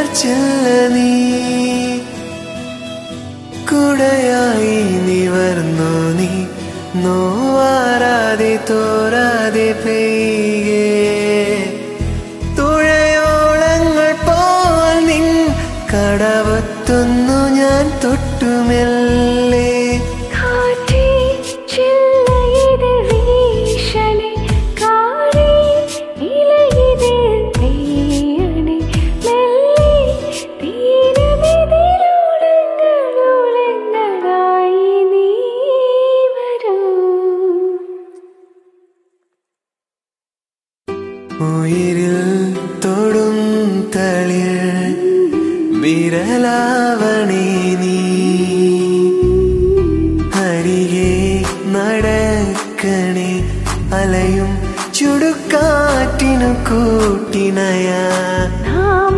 പുലർച്ചില്ല നീ കുടയായി നിവർന്നു നീ നോവാറാതെ തോരാതെ പെയ്യേ തുഴയോളങ്ങൾ പോൽ നിൻ കടവത്തൊന്നു ഞാൻ തൊട്ടുമെല്ലേ കാറ്റേ ചില്ലയിത് വീശണേ കാറേ ഇലയിത് പെയ്യണേ മെല്ലെ തീരമിതിലോളങ്ങളോളങ്ങളായി നീ വരൂ ഉയിരിൽ തൊടും തളിർ വിരലാവണേ നീ അരികെ നടക്കണേ അലയും ചുടുകാറ്റിനു കൂട്ടിനയാ നാം